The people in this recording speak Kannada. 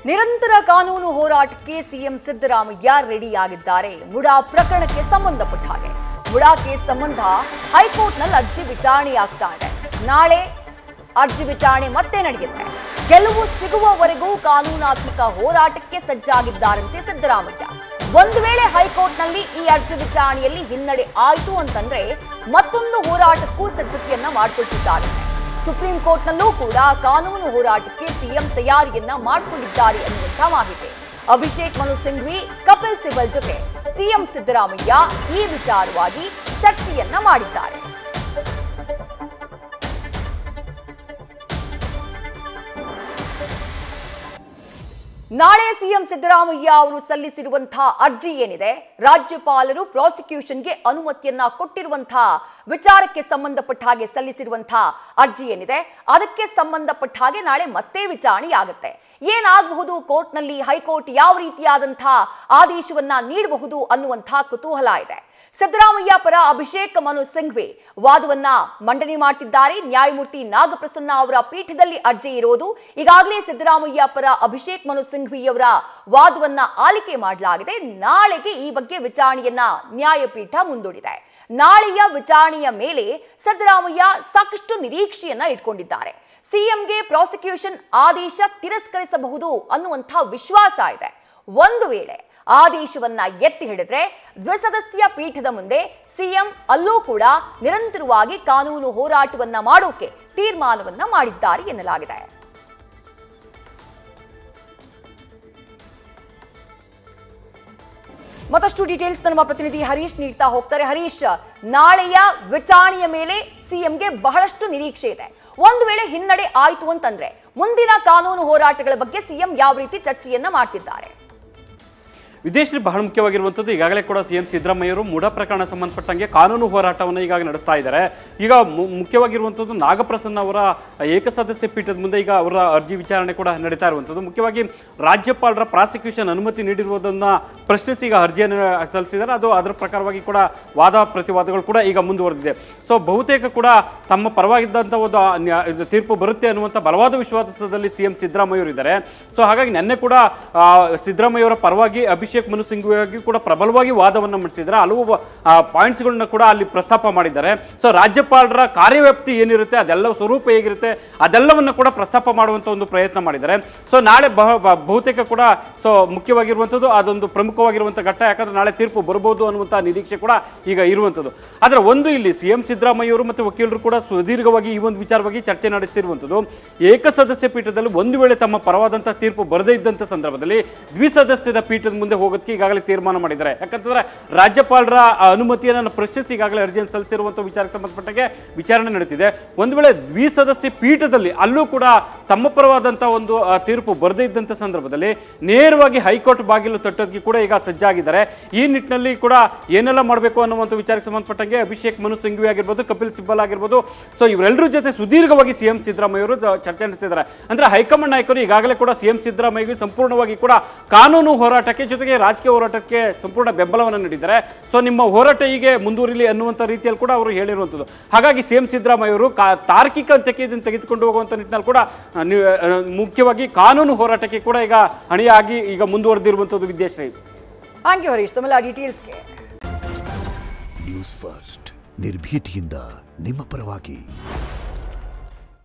ನಿರಂತರ ಕಾನೂನು ಹೋರಾಟಕ್ಕೆ ಸಿಎಂ ಸಿದ್ದರಾಮಯ್ಯ ರೆಡಿಯಾಗಿದ್ದಾರೆ ಮುಡಾ ಪ್ರಕರಣಕ್ಕೆ ಸಂಬಂಧಪಟ್ಟ ಹಾಗೆ ಮುಡಾ ಕೇಸ್ ಸಂಬಂಧ ಹೈಕೋರ್ಟ್ನಲ್ಲಿ ಅರ್ಜಿ ವಿಚಾರಣೆಯಾಗ್ತಾ ಇದೆ ನಾಳೆ ಅರ್ಜಿ ವಿಚಾರಣೆ ಮತ್ತೆ ನಡೆಯುತ್ತೆ ಗೆಲುವು ಸಿಗುವವರೆಗೂ ಕಾನೂನಾತ್ಮಕ ಹೋರಾಟಕ್ಕೆ ಸಜ್ಜಾಗಿದ್ದಾರಂತೆ ಸಿದ್ದರಾಮಯ್ಯ ಒಂದು ವೇಳೆ ಹೈಕೋರ್ಟ್ನಲ್ಲಿ ಈ ಅರ್ಜಿ ವಿಚಾರಣೆಯಲ್ಲಿ ಹಿನ್ನಡೆ ಆಯಿತು ಅಂತಂದ್ರೆ ಮತ್ತೊಂದು ಹೋರಾಟಕ್ಕೂ ಸಿದ್ಧತೆಯನ್ನ ಮಾಡಿಕೊಳ್ತಿದ್ದಾರೆ ಸುಪ್ರೀಂ ಕೋರ್ಟ್ನಲ್ಲೂ ಕೂಡ ಕಾನೂನು ಹೋರಾಟಕ್ಕೆ ಸಿಎಂ ತಯಾರಿಯನ್ನ ಮಾಡಿಕೊಂಡಿದ್ದಾರೆ ಅನ್ನುವಂಥ ಮಾಹಿತಿ ಅಭಿಷೇಕ್ ಮನು ಸಿಂಘ್ವಿ ಕಪಿಲ್ ಸಿಬಲ್ ಜೊತೆ ಸಿಎಂ ಸಿದ್ದರಾಮಯ್ಯ ಈ ವಿಚಾರವಾಗಿ ಚರ್ಚೆಯನ್ನ ಮಾಡಿದ್ದಾರೆ ನಾಳೆ ಸಿಎಂ ಸಿದ್ದರಾಮಯ್ಯ ಅವರು ಸಲ್ಲಿಸಿರುವಂತಹ ಅರ್ಜಿ ಏನಿದೆ ರಾಜ್ಯಪಾಲರು ಪ್ರಾಸಿಕ್ಯೂಷನ್ಗೆ ಅನುಮತಿಯನ್ನ ಕೊಟ್ಟಿರುವಂತಹ ವಿಚಾರಕ್ಕೆ ಸಂಬಂಧಪಟ್ಟ ಹಾಗೆ ಸಲ್ಲಿಸಿರುವಂತಹ ಅರ್ಜಿ ಏನಿದೆ ಅದಕ್ಕೆ ಸಂಬಂಧಪಟ್ಟ ಹಾಗೆ ನಾಳೆ ಮತ್ತೆ ವಿಚಾರಣೆ ಆಗುತ್ತೆ ಏನಾಗಬಹುದು ಕೋರ್ಟ್ನಲ್ಲಿ ಹೈಕೋರ್ಟ್ ಯಾವ ರೀತಿಯಾದಂತಹ ಆದೇಶವನ್ನ ನೀಡಬಹುದು ಅನ್ನುವಂತಹ ಕುತೂಹಲ ಇದೆ ಸಿದ್ದರಾಮಯ್ಯ ಪರ ಅಭಿಷೇಕ್ ಮನು ಸಿಂಘ್ವಿ ವಾದವನ್ನ ಮಂಡನೆ ಮಾಡ್ತಿದ್ದಾರೆ ನ್ಯಾಯಮೂರ್ತಿ ನಾಗಪ್ರಸನ್ನ ಅವರ ಪೀಠದಲ್ಲಿ ಅರ್ಜಿ ಇರೋದು ಈಗಾಗಲೇ ಸಿದ್ದರಾಮಯ್ಯ ಪರ ಅಭಿಷೇಕ್ ಮನು ಸಿಂಘ್ವಿ ಅವರ ವಾದವನ್ನ ಆಲಿಕೆ ಮಾಡಲಾಗಿದೆ ನಾಳೆಗೆ ಈ ಬಗ್ಗೆ ವಿಚಾರಣೆಯನ್ನ ನ್ಯಾಯಪೀಠ ಮುಂದೂಡಿದೆ ನಾಳೆಯ ವಿಚಾರಣೆಯ ಮೇಲೆ ಸಿದ್ದರಾಮಯ್ಯ ಸಾಕಷ್ಟು ನಿರೀಕ್ಷೆಯನ್ನ ಇಟ್ಕೊಂಡಿದ್ದಾರೆ ಸಿಎಂಗೆ ಪ್ರಾಸಿಕ್ಯೂಷನ್ ಆದೇಶ ತಿರಸ್ಕರಿಸಬಹುದು ಅನ್ನುವಂಥ ವಿಶ್ವಾಸ ಇದೆ ಒಂದು ವೇಳೆ ಆದೇಶವನ್ನ ಎತ್ತಿ ಹಿಡಿದ್ರೆ ದ್ವಿಸದಸ್ಯ ಪೀಠದ ಮುಂದೆ ಸಿಎಂ ಅಲ್ಲೂ ಕೂಡ ನಿರಂತರವಾಗಿ ಕಾನೂನು ಹೋರಾಟವನ್ನ ಮಾಡೋಕೆ ತೀರ್ಮಾನವನ್ನ ಮಾಡಿದ್ದಾರೆ ಎನ್ನಲಾಗಿದೆ ಮತ್ತಷ್ಟು ಡೀಟೇಲ್ಸ್ ನಮ್ಮ ಪ್ರತಿನಿಧಿ ಹರೀಶ್ ನೀಡ್ತಾ ಹೋಗ್ತಾರೆ ಹರೀಶ್ ನಾಳೆಯ ವಿಚಾರಣೆಯ ಮೇಲೆ ಸಿಎಂಗೆ ಬಹಳಷ್ಟು ನಿರೀಕ್ಷೆ ಇದೆ ಒಂದು ವೇಳೆ ಹಿನ್ನಡೆ ಆಯ್ತು ಅಂತಂದ್ರೆ ಮುಂದಿನ ಕಾನೂನು ಹೋರಾಟಗಳ ಬಗ್ಗೆ ಸಿಎಂ ಯಾವ ರೀತಿ ಚರ್ಚೆಯನ್ನ ಮಾಡ್ತಿದ್ದಾರೆ ವಿದೇಶದಲ್ಲಿ ಬಹಳ ಮುಖ್ಯವಾಗಿರುವಂಥದ್ದು ಈಗಾಗಲೇ ಕೂಡ ಸಿ ಎಂ ಸಿದ್ದರಾಮಯ್ಯರು ಮೂಢ ಪ್ರಕರಣ ಸಂಬಂಧಪಟ್ಟಂಗೆ ಕಾನೂನು ಹೋರಾಟವನ್ನು ಈಗ ನಡೆಸ್ತಾ ಇದ್ದಾರೆ ಈಗ ಮು- ಮುಖ್ಯವಾಗಿರುವಂಥದ್ದು ನಾಗಪ್ರಸನ್ನ ಅವರ ಏಕಸದಸ್ಯ ಪೀಠದ ಮುಂದೆ ಈಗ ಅವರ ಅರ್ಜಿ ವಿಚಾರಣೆ ಕೂಡ ನಡೀತಾ ಇರುವಂಥದ್ದು ಮುಖ್ಯವಾಗಿ ರಾಜ್ಯಪಾಲರ ಪ್ರಾಸಿಕ್ಯೂಷನ್ ಅನುಮತಿ ನೀಡಿರುವುದನ್ನು ಪ್ರಶ್ನಿಸಿ ಈಗ ಅರ್ಜಿಯನ್ನು ಸಲ್ಲಿಸಿದ್ದಾರೆ ಅದು ಅದರ ಪ್ರಕಾರವಾಗಿ ಕೂಡ ವಾದ ಪ್ರತಿವಾದಗಳು ಕೂಡ ಈಗ ಮುಂದುವರೆದಿದೆ ಸೊ ಬಹುತೇಕ ಕೂಡ ತಮ್ಮ ಪರವಾಗಿದ್ದಂಥ ಒಂದು ಆ ನ್ಯಾ- ಇದು ತೀರ್ಪು ಬರುತ್ತೆ ಅನ್ನುವಂಥ ಬಲವಾದ ವಿಶ್ವಾಸದಲ್ಲಿ ಸಿ ಎಂ ಸಿದ್ದರಾಮಯ್ಯವರು ಇದ್ದಾರೆ ಸೊ ಹಾಗಾಗಿ ನಿನ್ನೆ ಕೂಡ ಆ, ಸಿದ್ದರಾಮಯ್ಯವರ ಪರವಾಗಿ ಅಭಿಷೇಕ್ ಮನು ಸಿಂಘ್ವಿಯಾಗಿ ಕೂಡ ಪ್ರಬಲವಾಗಿ ವಾದವನ್ನು ಮಂಡಿಸಿದ್ದಾರೆ ಹಲವು ಪಾಯಿಂಟ್ಸ್ಗಳನ್ನ ಕೂಡ ಅಲ್ಲಿ ಪ್ರಸ್ತಾಪ ಮಾಡಿದ್ದಾರೆ ಸೊ ರಾಜ್ಯಪಾಲರ ಕಾರ್ಯವ್ಯಾಪ್ತಿ ಏನಿರುತ್ತೆ ಅದೆಲ್ಲ ಸ್ವರೂಪ ಹೇಗಿರುತ್ತೆ ಅದೆಲ್ಲವನ್ನು ಕೂಡ ಪ್ರಸ್ತಾಪ ಮಾಡುವಂಥ ಒಂದು ಪ್ರಯತ್ನ ಮಾಡಿದ್ದಾರೆ ಸೊ ನಾಳೆ ಬಹ ಬ- ಬಹುತೇಕ ಕೂಡ ಸೊ ಮುಖ್ಯವಾಗಿರುವಂಥದ್ದು ಅದೊಂದು ಪ್ರಮುಖವಾಗಿರುವಂಥ ಘಟ್ಟ ಯಾಕಂದ್ರೆ ನಾಳೆ ತೀರ್ಪು ಬರ್ಬೋದು ಅನ್ನುವಂಥ ನಿರೀಕ್ಷೆ ಕೂಡ ಈಗ ಇರುವಂಥದ್ದು ಆದರೆ ಒಂದು ಇಲ್ಲಿ ಸಿ ಎಂ ಸಿದ್ದರಾಮಯ್ಯವರು ಮತ್ತು ವಕೀಲರು ಕೂಡ ಸುದೀರ್ಘವಾಗಿ ಈ ಒಂದು ವಿಚಾರವಾಗಿ ಚರ್ಚೆ ನಡೆಸಿರುವಂಥದ್ದು ಏಕಸದಸ್ಯ ಪೀಠದಲ್ಲಿ ಒಂದು ವೇಳೆ ತಮ್ಮ ಪರವಾದಂಥ ತೀರ್ಪು ಬರದೇ ಇದ್ದಂಥ ಸಂದರ್ಭದಲ್ಲಿ ದ್ವಿಸದಸ್ಯದ ಪೀಠದ ಮುಂದೆ ಹೋಗೋದಕ್ಕೆ ಈಗಾಗಲೇ ತೀರ್ಮಾನ ಮಾಡಿದ್ದಾರೆ ಯಾಕಂತಂದ್ರೆ ರಾಜ್ಯಪಾಲರ ಆ ಅನುಮತಿಯನ್ನು ಪ್ರಶ್ನಿಸಿ ಈಗಾಗಲೇ ಅರ್ಜಿಯನ್ನು ಸಲ್ಲಿಸಿರುವಂಥ ವಿಚಾರಕ್ಕೆ ಸಂಬಂಧಪಟ್ಟಂಗೆ ವಿಚಾರಣೆ ನಡೀತಿದೆ ಒಂದು ವೇಳೆ ದ್ವಿಸದಸ್ಯ ಪೀಠದಲ್ಲಿ ಅಲ್ಲೂ ಕೂಡ ತಮ್ಮ ಪರವಾದಂಥ ಒಂದು ಆ, ತೀರ್ಪು ಬರದೇ ಇದ್ದಂಥ ಸಂದರ್ಭದಲ್ಲಿ ನೇರವಾಗಿ ಹೈಕೋರ್ಟ್ ಬಾಗಿಲು ತಟ್ಟೋದಕ್ಕೆ ಕೂಡ ಈಗ ಸಜ್ಜಾಗಿದ್ದಾರೆ ಈ ನಿಟ್ಟಿನಲ್ಲಿ ಕೂಡ ಏನೆಲ್ಲ ಮಾಡಬೇಕು ಅನ್ನುವಂಥ ವಿಚಾರಕ್ಕೆ ಸಂಬಂಧಪಟ್ಟಂಗೆ ಅಭಿಷೇಕ್ ಮನು ಸಿಂಘ್ವಿ ಆಗಿರ್ಬೋದು ಕಪಿಲ್ ಸಿಬ್ಬಲ್ ಆಗಿರ್ಬೋದು ಸೊ ಇವರೆಲ್ಲರ ಜೊತೆ ಸುದೀರ್ಘವಾಗಿ ಸಿ ಎಂ ಸಿದ್ದರಾಮಯ್ಯವರು ಜ- ಚರ್ಚೆ ನಡೆಸಿದ್ದಾರೆ ಅಂದ್ರೆ ಹೈಕಮಾಂಡ್ ನಾಯಕರು ಈಗಾಗಲೇ ಕೂಡ ಸಿ ಎಂ ಸಿದ್ದರಾಮಯ್ಯಗೆ ಸಂಪೂರ್ಣವಾಗಿ ಕೂಡ ಕಾನೂನು ಹೋರಾಟಕ್ಕೆ ಜೊತೆಗೆ ರಾಜಕೀಯ ಹೋರಾಟಕ್ಕೆ ಸಂಪೂರ್ಣ ಬೆಂಬಲವನ್ನು ನೀಡಿದ್ದಾರೆ ಸೊ ನಿಮ್ಮ ಹೋರಾಟ ಹೀಗೆ ಮುಂದುವರಿಲಿ ಅನ್ನುವಂಥ ರೀತಿಯಲ್ಲಿ ಕೂಡ ಅವರು ಹೇಳಿರುವಂಥದ್ದು ಹಾಗಾಗಿ ಸಿ ಎಂ ಸಿದ್ದರಾಮಯ್ಯವರು ಕಾ ತಾರ್ಕಿಕ ಅಂತ್ಯಕ್ಕೆ ಇದನ್ನು ತೆಗೆದುಕೊಂಡು ಹೋಗುವಂಥ ನಿಟ್ಟಿನಲ್ಲಿ ಕೂಡ ಆ, ನೀವು, ಆ, ಮುಖ್ಯವಾಗಿ ಕಾನೂನು ಹೋರಾಟಕ್ಕೆ ಕೂಡ ಈಗ ಹಣಿಯಾಗಿ ಈಗ ಮುಂದುವರೆದಿರುವಂಥದ್ದು ವಿದ್ಯಾಶ್ರೀ ಥ್ಯಾಂಕ್ ಯು ಹರೀಶ್ ತಮ್ಮೆಲ್ಲ ಡೀಟೇಲ್ಸ್ಗೆ ನ್ಯೂಸ್ ಫಸ್ಟ್ ನಿರ್ಭೀತಿಯಿಂದ ನಿಮ್ಮ ಪರವಾಗಿ